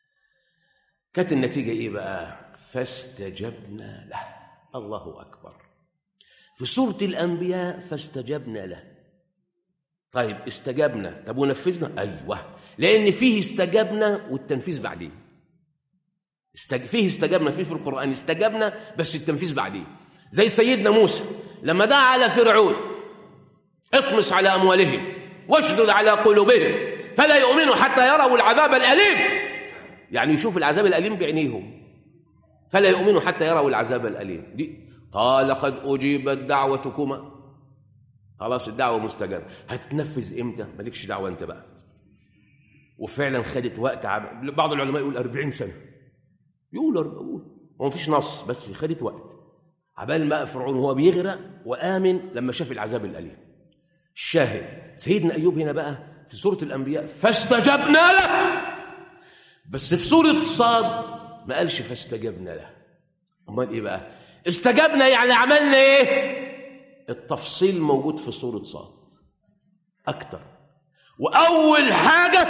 كانت النتيجة إيه بقى فاستجبنا له الله أكبر في سورة الأنبياء فاستجبنا له طيب استجبنا طب ونفذنا أيوة لأن فيه استجبنا والتنفيذ بعدين استج... فيه استجبنا فيه في القرآن استجبنا بس التنفيذ بعدين زي سيدنا موسى لما دعا على فرعون اطمس على أموالهم واشدد على قلوبهم فلا يؤمنوا حتى يروا العذاب الأليم يعني يشوف العذاب الأليم بعينيهم فلا يؤمنوا حتى يروا العذاب الأليم دي قال قد أجيبت دعوتكما خلاص الدعوة مستجابة هتتنفذ إمتى مالكش دعوة أنت بقى وفعلا خدت وقت عب... بعض العلماء يقول 40 سنة يقول يقول هو مفيش نص بس خدت وقت عبال ما فرعون هو بيغرق وآمن لما شاف العذاب الأليم الشاهد سيدنا أيوب هنا بقى في سورة الأنبياء فاستجبنا له بس في سورة صاد ما قالش فاستجبنا له امال ايه بقى استجبنا يعني عملنا ايه التفصيل موجود في سورة صاد اكتر واول حاجة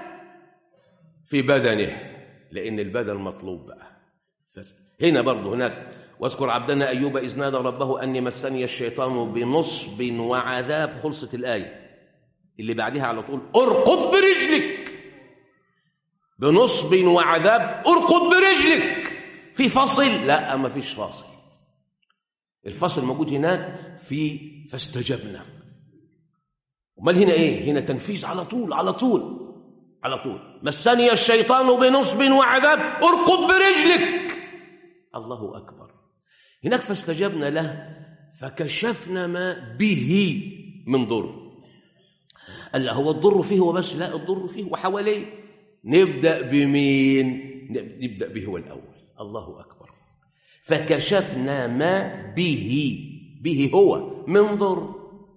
في بدنه لان البدن مطلوب بقى فس- هنا برضه هناك واذكر عبدنا ايوب اذ نادى ربه اني مسني الشيطان بنصب وعذاب خلصت الايه اللي بعدها على طول ارقد برجلك بنصب وعذاب ارقد برجلك في فصل لا ما فيش فاصل الفصل موجود هناك في فاستجبنا امال هنا ايه هنا تنفيذ على طول على طول على طول مسني الشيطان بنصب وعذاب ارقد برجلك الله اكبر هناك فاستجبنا له فكشفنا ما به من ضر قال لا هو الضر فيه هو بس لا الضر فيه وحواليه نبدأ بمين نبدأ به هو الأول الله أكبر فكشفنا ما به به هو من ضر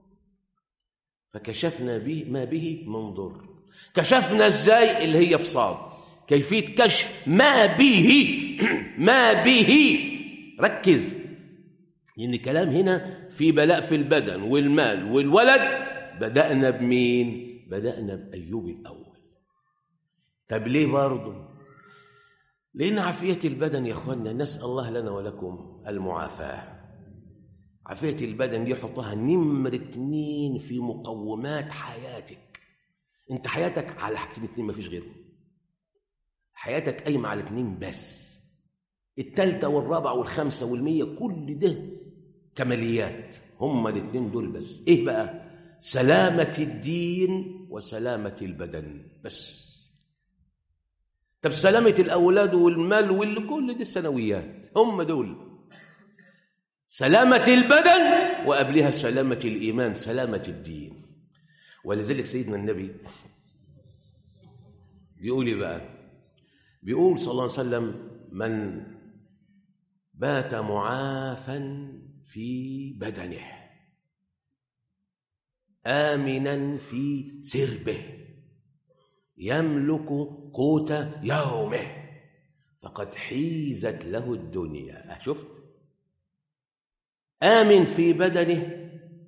فكشفنا به ما به من ضر كشفنا ازاي اللي هي في صاد كيفية كشف ما به ما به ركز لأن كلام هنا في بلاء في البدن والمال والولد بدأنا بمين بدأنا بأيوب الأول طب ليه برضه لأن عافية البدن يا إخواننا نسأل الله لنا ولكم المعافاة عافية البدن دي حطها نمر اتنين في مقومات حياتك انت حياتك على حاجتين اتنين مفيش غيرهم حياتك قايمة على اتنين بس التالتة والرابعة والخامسة والمية كل ده كماليات هما الاتنين دول بس ايه بقى سلامة الدين وسلامة البدن بس طب سلامة الأولاد والمال والكل دي الثانويات هم دول سلامة البدن وقبلها سلامة الإيمان سلامة الدين ولذلك سيدنا النبي بيقول إيه بقى بيقول صلى الله عليه وسلم من بات معافا في بدنه آمنا في سربه يملك قوت يومه فقد حيزت له الدنيا شفت آمن في بدنه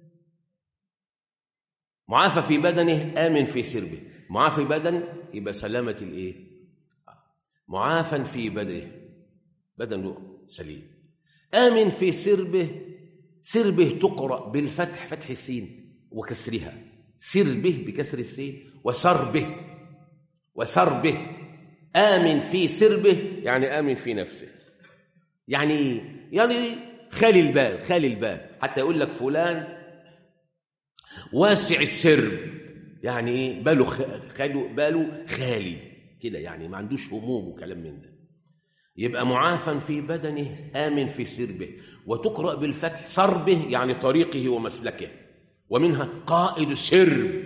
معافى في بدنه آمن في سربه معافى في بدن يبقى سلامة الإيه معافى في بدنه بدنه سليم آمن في سربه سربه تقرأ بالفتح فتح السين وكسرها سربه بكسر السين وسربه وسربه آمن في سربه يعني آمن في نفسه يعني يعني خالي البال خالي البال حتى يقول لك فلان واسع السرب يعني ايه باله خاله باله خالي كده يعني ما عندوش هموم وكلام من ده يبقى معافى في بدنه آمن في سربه وتقرأ بالفتح سربه يعني طريقه ومسلكه ومنها قائد سرب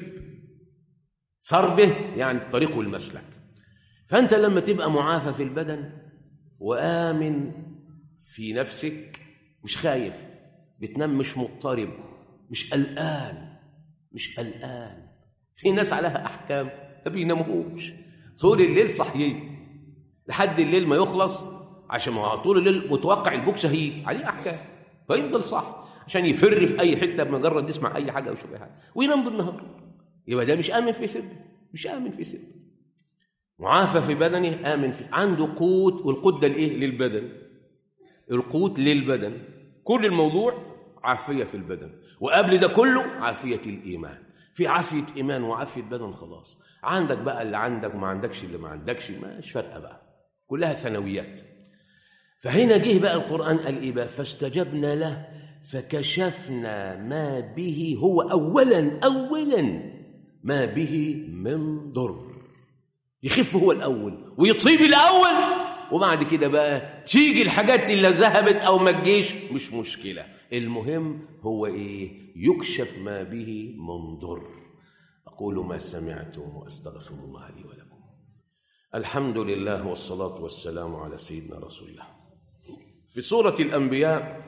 سربه يعني الطريق والمسلك فأنت لما تبقى معافى في البدن وآمن في نفسك مش خايف بتنام مش مضطرب مش قلقان مش قلقان في ناس عليها أحكام ما بيناموش طول الليل صحيين لحد الليل ما يخلص عشان ما هو طول الليل متوقع البوكس هيجي عليه احكام فيفضل صح عشان يفر في اي حته بمجرد يسمع اي حاجه او يشوف اي حاجه وينام بالنهار يبقى ده مش امن في سربه مش امن في سربه معافى في بدنه امن في عنده قوت والقوت ده لايه للبدن القوت للبدن كل الموضوع عافيه في البدن وقبل ده كله عافيه الايمان في عافيه ايمان وعافيه بدن خلاص عندك بقى اللي عندك وما عندكش اللي ما عندكش مش فارقه بقى كلها ثانويات فهنا جه بقى القرآن قال إيه بقى فاستجبنا له فكشفنا ما به هو أولا أولا ما به من ضر يخف هو الأول ويطيب الأول وبعد كده بقى تيجي الحاجات اللي ذهبت أو ما تجيش مش مشكلة المهم هو إيه يكشف ما به من ضر أقول ما سمعتم وأستغفر الله لي ولكم الحمد لله والصلاة والسلام على سيدنا رسول الله في سورة الأنبياء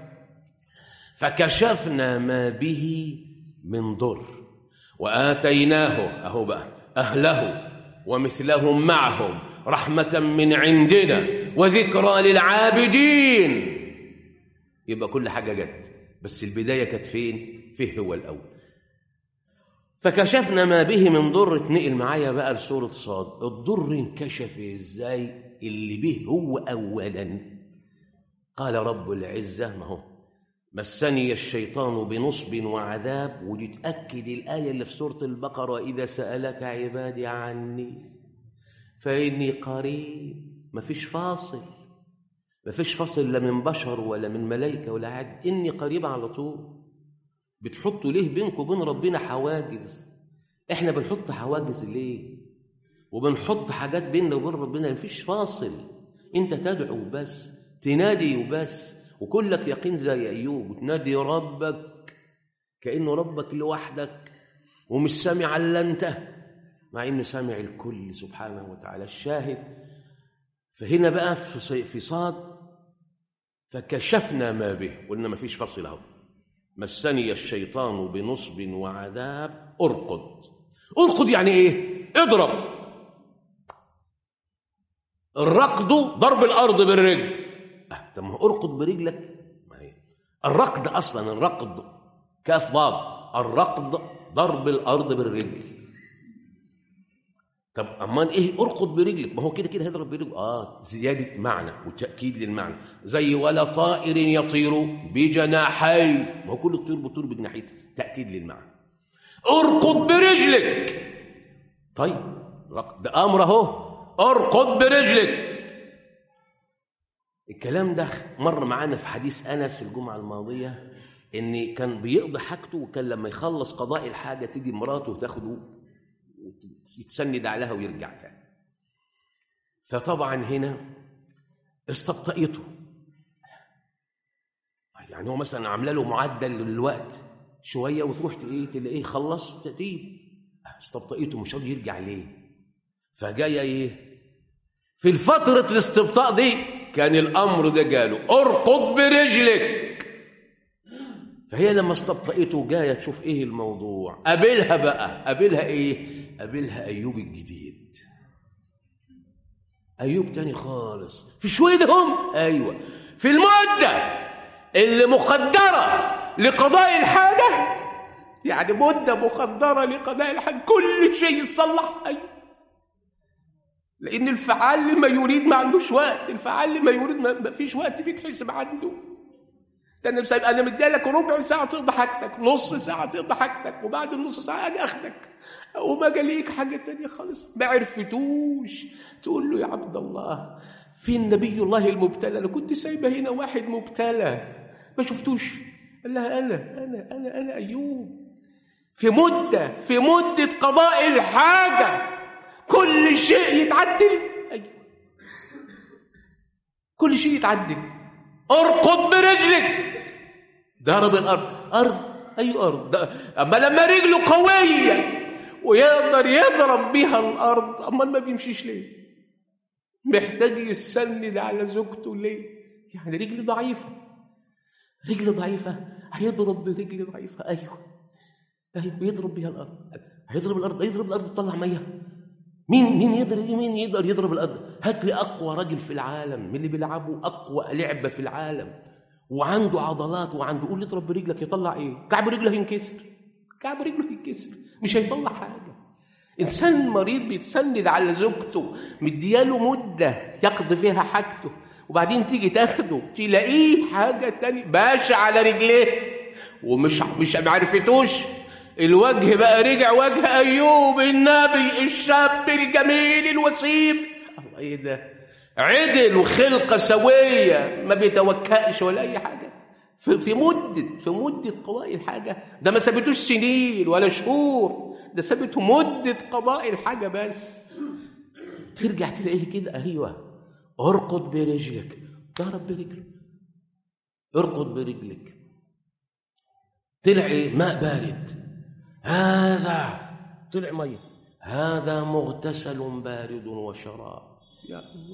فكشفنا ما به من ضر وآتيناه أهو بقى أهله ومثلهم معهم رحمة من عندنا وذكرى للعابدين يبقى كل حاجة جت بس البداية كانت فين؟ فيه هو الأول فكشفنا ما به من ضر اتنقل معايا بقى لسورة صاد الضر انكشف ازاي اللي به هو أولا قال رب العزة ما هو مسني الشيطان بنصب وعذاب ودي تأكد الآية اللي في سورة البقرة إذا سألك عبادي عني فإني قريب مفيش فاصل مفيش فاصل لا من بشر ولا من ملائكة ولا عاد إني قريب على طول بتحطوا ليه بينكم وبين ربنا حواجز احنا بنحط حواجز ليه وبنحط حاجات بيننا وبين ربنا مفيش فاصل انت تدعو بس تنادي وبس وكلك يقين زي ايوب وتنادي ربك كانه ربك لوحدك ومش سامع الا انت مع انه سامع الكل سبحانه وتعالى الشاهد فهنا بقى في في صاد فكشفنا ما به قلنا ما فيش فصل اهو مسني الشيطان بنصب وعذاب ارقد ارقد يعني ايه اضرب الرقد ضرب الارض بالرجل اه طب ما ارقد برجلك ما هي الرقد اصلا الرقد كاف ضاد الرقد ضرب الارض بالرجل طب امال ايه ارقد برجلك ما هو كده كده هيضرب برجله اه زياده معنى وتاكيد للمعنى زي ولا طائر يطير بجناحي ما هو كل الطيور بتطير بجناحيتها تاكيد للمعنى ارقد برجلك طيب ده امر اهو ارقد برجلك الكلام ده مر معانا في حديث انس الجمعه الماضيه ان كان بيقضي حاجته وكان لما يخلص قضاء الحاجه تيجي مراته وتاخده يتسند عليها ويرجع تاني فطبعا هنا استبطئته يعني هو مثلا عامله له معدل للوقت شويه وتروح ايه تلاقيه خلص تأتيه استبطئته مش راضي يرجع ليه فجايه ايه في الفترة الاستبطاء دي كان الأمر ده جاله ارقد برجلك فهي لما استبطئته جاية تشوف ايه الموضوع قابلها بقى قابلها ايه قابلها أيوب الجديد أيوب تاني خالص في شويدهم أيوة في المدة اللي مقدرة لقضاء الحاجة يعني مدة مقدرة لقضاء الحاجة كل شيء يصلح أيوة لأن الفعال لما يريد ما عندوش وقت الفعال لما يريد ما فيش وقت بيتحسب عنده ده انا مسايب انا مديلك ربع ساعه تقضي حاجتك نص ساعه تقضي حاجتك وبعد النص ساعه انا اخدك وما جاليك حاجه تانية خالص ما عرفتوش تقول له يا عبد الله فين نبي الله المبتلى انا كنت سايبه هنا واحد مبتلى ما شفتوش قال لها انا انا انا انا ايوب في مده في مده قضاء الحاجه كل شيء يتعدل أيوة. كل شيء يتعدل ارقد برجلك ضرب الارض ارض اي ارض ده. اما لما رجله قويه ويقدر يضرب بيها الارض امال ما بيمشيش ليه محتاج يستند على زوجته ليه يعني رجل ضعيفه رجل ضعيفه هيضرب برجل ضعيفه ايوه ايوه يضرب بيها الارض هيضرب الارض يضرب الارض تطلع ميه مين مين يقدر مين يقدر يضرب الارض هات لي اقوى راجل في العالم من اللي بيلعبوا اقوى لعبه في العالم وعنده عضلات وعنده قول اضرب برجلك يطلع ايه كعب رجله ينكسر كعب رجله ينكسر مش هيطلع حاجه انسان مريض بيتسند على زوجته مدياله مده يقضي فيها حاجته وبعدين تيجي تاخده تلاقيه حاجه تانية باشا على رجليه ومش مش ما عرفتوش الوجه بقى رجع وجه ايوب النبي الشاب الجميل الوسيم الله ايه ده عدل وخلقه سويه ما بيتوكلش ولا اي حاجه في في مده في مده قضاء الحاجه ده ما سابتوش سنين ولا شهور ده سابته مده قضاء الحاجه بس ترجع تلاقيه كده ايوه ارقد برجلك ضرب برجلك ارقد برجلك طلع ايه ماء بارد هذا طلع ميه هذا مغتسل بارد وشراب يا الله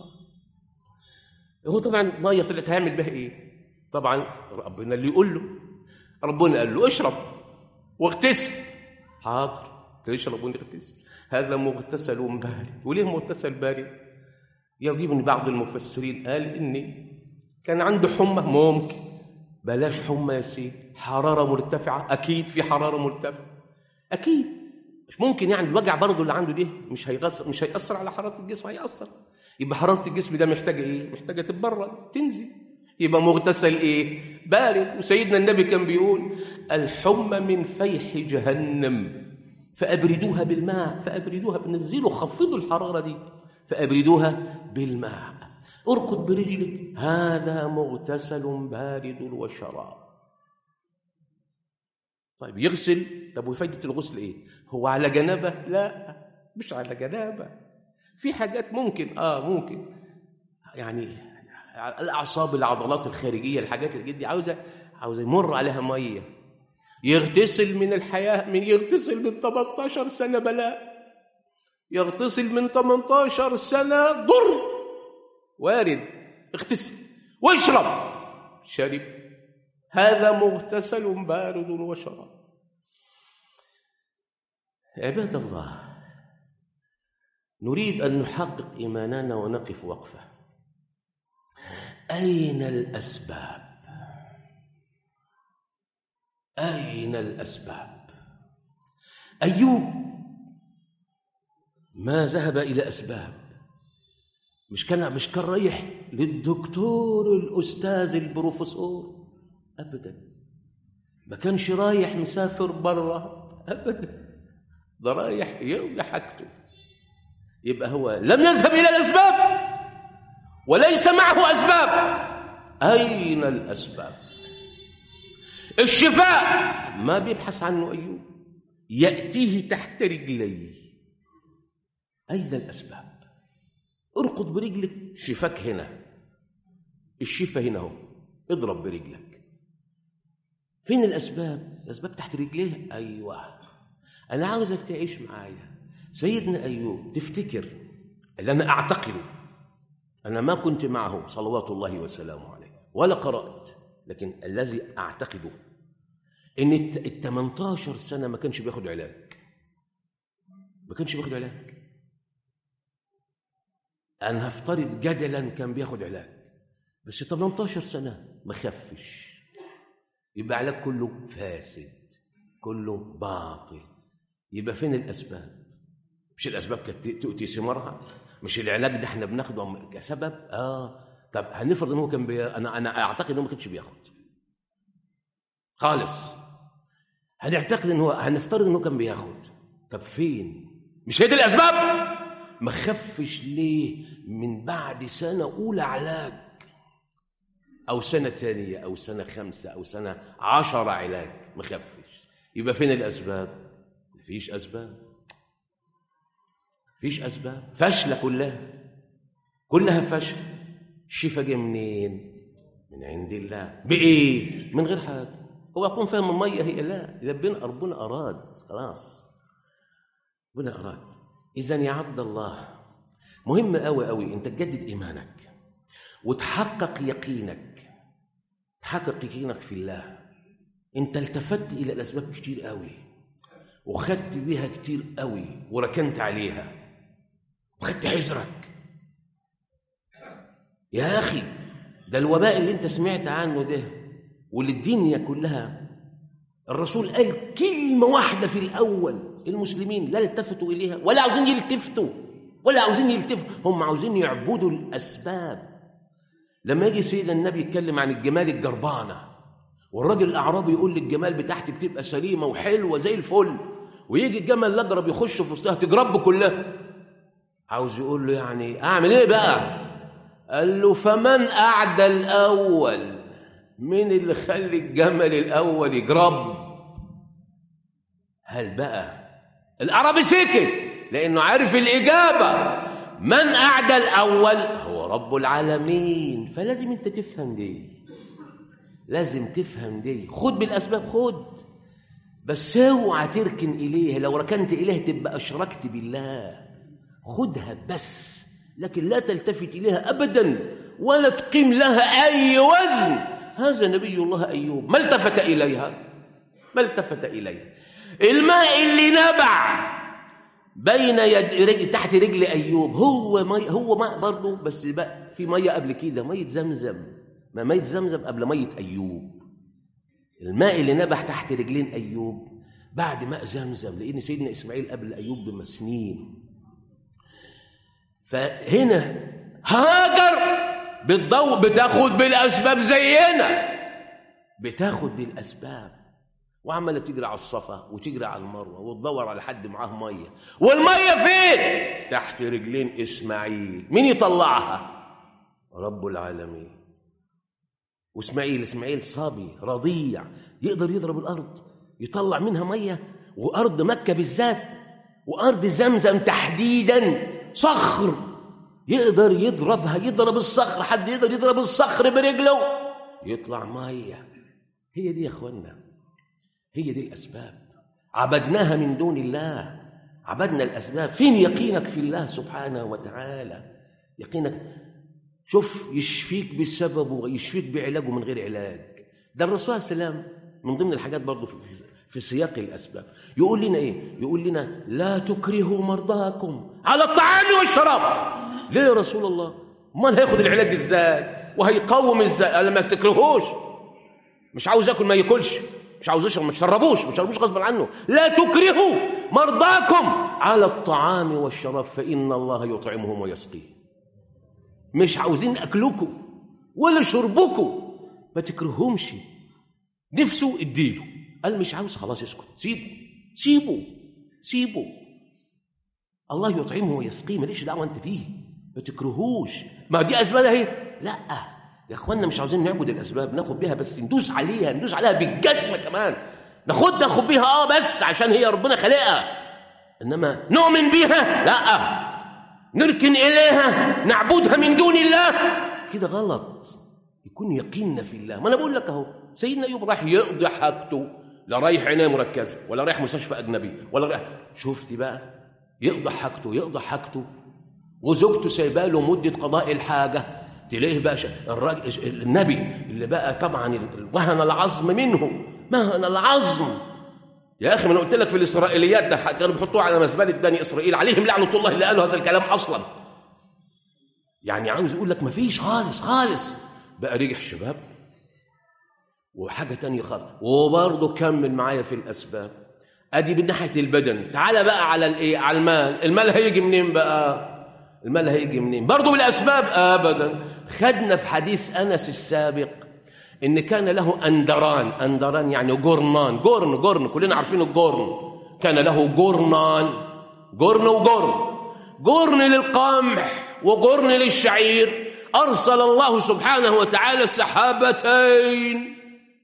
هو طبعا ميه طلعت هيعمل بها ايه طبعا ربنا اللي يقول له ربنا قال له اشرب واغتسل حاضر تشرب وتغتسل هذا مغتسل بارد وليه مغتسل بارد يجيب ان بعض المفسرين قال ان كان عنده حمى ممكن بلاش حمى يا سيدي حراره مرتفعه اكيد في حراره مرتفعه اكيد مش ممكن يعني الوجع برضه اللي عنده ده مش هيغسر مش هيأثر على حراره الجسم هيأثر يبقى حراره الجسم ده محتاجه ايه محتاجه تتبرد تنزل يبقى مغتسل ايه بارد وسيدنا النبي كان بيقول الحمى من فيح جهنم فابردوها بالماء فابردوها بنزلوا خفضوا الحراره دي فابردوها بالماء اركض برجلك هذا مغتسل بارد وشراب طيب يغسل طب وفايده الغسل ايه هو على جنابه لا مش على جنابه في حاجات ممكن اه ممكن يعني الاعصاب العضلات الخارجيه الحاجات اللي دي عاوزه عاوزه يمر عليها ميه يغتسل من الحياه من يغتسل من 18 سنه بلاء يغتسل من 18 سنه ضر وارد اغتسل واشرب شرب هذا مغتسل بارد وشراب عباد الله نريد ان نحقق ايماننا ونقف وقفه أين الأسباب؟ أين الأسباب؟ أيوب ما ذهب إلى أسباب مش كان مش كان رايح للدكتور الأستاذ البروفيسور أبدا ما كانش رايح مسافر بره أبدا ده رايح يقضي حاجته يبقى هو لم يذهب إلى الأسباب وليس معه أسباب أين الأسباب الشفاء ما بيبحث عنه أيوب يأتيه تحت رجليه أين الأسباب ارقد برجلك شفاك هنا الشفا هنا اهو اضرب برجلك فين الأسباب الأسباب تحت رجليه أيوة أنا عاوزك تعيش معايا سيدنا أيوب تفتكر اللي أنا أعتقده أنا ما كنت معه صلوات الله وسلامه عليه ولا قرأت لكن الذي أعتقده إن ال 18 سنة ما كانش بياخد علاج ما كانش بياخد علاج أنا هفترض جدلا كان بياخد علاج بس 18 سنة ما خفش يبقى علاج كله فاسد كله باطل يبقى فين الأسباب مش الأسباب كانت تؤتي ثمارها مش العلاج ده احنا بناخده كسبب اه طب هنفرض ان هو كان بي... انا انا اعتقد انه ما كانش بياخد خالص هنعتقد ان هو هنفترض انه كان بياخد طب فين مش هي دي الاسباب ما خفش ليه من بعد سنه اولى علاج أو سنة ثانية أو سنة خمسة أو سنة عشرة علاج ما خفش يبقى فين الأسباب مفيش أسباب مفيش أسباب فاشلة كلها كلها فشل الشفاء جه منين من عند الله بإيه من غير حاجة هو يكون فاهم المية هي لا ربنا ربنا أراد خلاص ربنا أراد إذا يا عبد الله مهم قوي قوي أنت تجدد إيمانك وتحقق يقينك تحقق يقينك في الله أنت التفت إلى الأسباب كتير قوي وخدت بيها كتير قوي وركنت عليها وخدت حذرك يا أخي ده الوباء اللي أنت سمعت عنه ده واللي الدنيا كلها الرسول قال كلمة واحدة في الأول المسلمين لا التفتوا إليها ولا عاوزين يلتفتوا ولا عاوزين يلتفتوا هم عاوزين يعبدوا الأسباب لما يجي سيدنا النبي يتكلم عن الجمال الجربانة والراجل الأعرابي يقول لي الجمال بتاعتي بتبقى سليمة وحلوة زي الفل ويجي الجمل الأجرب يخش في وسطها تجرب كلها عاوز يقول له يعني أعمل إيه بقى قال له فمن أعدى الأول مين اللي خلي الجمل الأول يجرب هل بقى الأعرابي سكت لأنه عارف الإجابة من أعدى الأول هو رب العالمين فلازم أنت تفهم دي لازم تفهم دي خد بالأسباب خد بس اوعى تركن إليه لو ركنت إليه تبقى أشركت بالله خدها بس لكن لا تلتفت إليها أبدا ولا تقيم لها أي وزن هذا نبي الله أيوب ما التفت إليها ما التفت إليها الماء اللي نبع بين يد رجل تحت رجل أيوب هو مي هو ماء برضه بس بقى في مية قبل كده مية زمزم ما مية زمزم قبل مية أيوب الماء اللي نبح تحت رجلين أيوب بعد ماء زمزم لأن سيدنا إسماعيل قبل أيوب بمسنين فهنا هاجر بالضوء بتاخد بالأسباب زينا بتاخد بالأسباب وعمالة تجري على الصفا وتجري على المروة وتدور على حد معاه مية والمية فين؟ تحت رجلين إسماعيل مين يطلعها؟ رب العالمين واسماعيل اسماعيل صبي رضيع يقدر يضرب الارض يطلع منها ميه وارض مكه بالذات وارض زمزم تحديدا صخر يقدر يضربها يضرب الصخر حد يقدر يضرب الصخر برجله يطلع ميه هي دي يا اخوانا هي دي الاسباب عبدناها من دون الله عبدنا الاسباب فين يقينك في الله سبحانه وتعالى يقينك شوف يشفيك بالسبب ويشفيك بعلاجه من غير علاج ده الرسول صلى الله عليه وسلم من ضمن الحاجات برضه في, في سياق الاسباب يقول لنا ايه يقول لنا لا تكرهوا مرضاكم على الطعام والشراب ليه يا رسول الله امال هياخد العلاج ازاي وهيقوم ازاي قال ما تكرهوش مش عاوز ياكل ما ياكلش مش عاوز يشرب ما تشربوش ما تشربوش غصب عنه لا تكرهوا مرضاكم على الطعام والشراب فان الله يطعمهم ويسقيهم مش عاوزين اكلكم ولا شربكم ما تكرههمش نفسه اديله قال مش عاوز خلاص اسكت سيبه سيبه سيبه الله يطعمه ويسقيه ماليش دعوه انت فيه ما تكرهوش ما دي اسباب اهي لا يا اخوانا مش عاوزين نعبد الاسباب ناخد بيها بس ندوس عليها ندوس عليها بالجزمه كمان ناخد ناخد بيها اه بس عشان هي ربنا خلقها انما نؤمن بيها لا نركن إليها نعبدها من دون الله كده غلط يكون يقيننا في الله ما أنا بقول لك أهو سيدنا أيوب راح يقضي حاجته لا رايح عناية مركزة ولا رايح مستشفى أجنبي ولا رايح شفتي بقى يقضي حاجته يقضي حاجته وزوجته سايبه له مدة قضاء الحاجة تلاقيه بقى الراجل النبي اللي بقى طبعا وهن العظم منه مهن العظم يا اخي ما انا قلت لك في الاسرائيليات ده كانوا بيحطوه على مزبله بني اسرائيل عليهم لعنه الله اللي قالوا هذا الكلام اصلا يعني عاوز يقول لك ما فيش خالص خالص بقى رجع الشباب وحاجه تانية خالص وبرضه كمل معايا في الاسباب ادي من ناحيه البدن تعالى بقى على الايه على المال المال هيجي منين بقى المال هيجي منين برضه بالاسباب ابدا خدنا في حديث انس السابق ان كان له اندران اندران يعني جرنان جرن جرن كلنا عارفين الجرن كان له جرنان جرن وجرن جرن للقمح وجرن للشعير أرسل الله سبحانه وتعالى سحابتين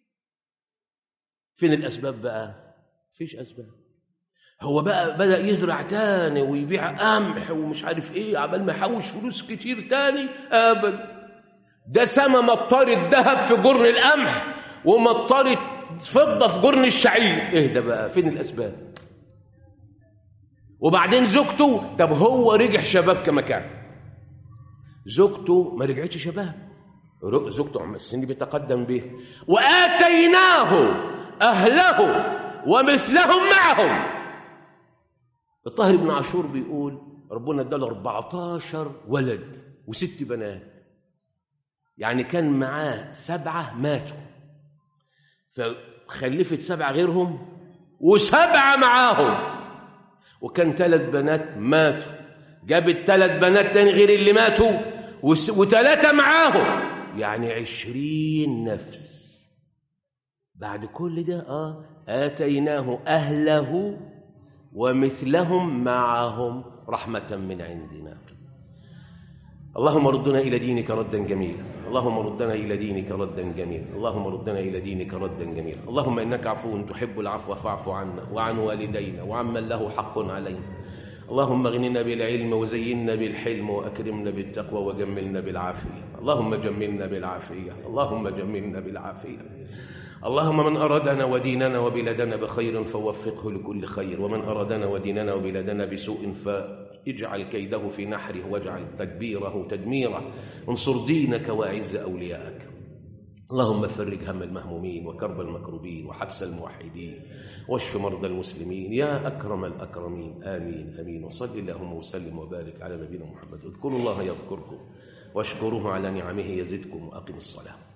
فين الأسباب بقى فيش أسباب هو بقى بدأ يزرع تاني ويبيع قمح ومش عارف ايه عبال ما يحوش فلوس كتير تاني ابدا ده سما مطار الذهب في جرن القمح ومطار فضة في جرن الشعير ايه ده بقى فين الأسباب وبعدين زوجته طب هو رجع شباب كما كان زوجته ما رجعتش شباب ر- زوجته عم السن بيتقدم به وآتيناه أهله ومثلهم معهم الطاهر بن عاشور بيقول ربنا اداله 14 ولد وست بنات يعني كان معاه سبعة ماتوا فخلفت سبعة غيرهم وسبعة معاهم وكان ثلاث بنات ماتوا جابت ثلاث بنات تاني غير اللي ماتوا وس- وثلاثة معاهم يعني عشرين نفس بعد كل ده اه آتيناه أهله ومثلهم معهم رحمة من عندنا اللهم ردنا إلى دينك ردا جميلا اللهم ردنا إلى دينك ردا جميلا اللهم ردنا إلى دينك ردا جميلا اللهم إنك عفو تحب العفو فاعف عنا وعن والدينا وعمن له حق علينا اللهم اغننا بالعلم وزينا بالحلم وأكرمنا بالتقوى وجملنا بالعافية اللهم جملنا بالعافية اللهم جملنا بالعافية اللهم من أرادنا وديننا وبلادنا بخير فوفقه لكل خير ومن أرادنا وديننا وبلادنا بسوء فاجعل كيده في نحره واجعل تدبيره تدميره انصر دينك وأعز أولياءك اللهم فرج هم المهمومين وكرب المكروبين وحبس الموحدين واشف مرضى المسلمين يا أكرم الأكرمين آمين آمين وصل اللهم وسلم وبارك على نبينا محمد اذكروا الله يذكركم واشكروه على نعمه يزدكم وأقم الصلاة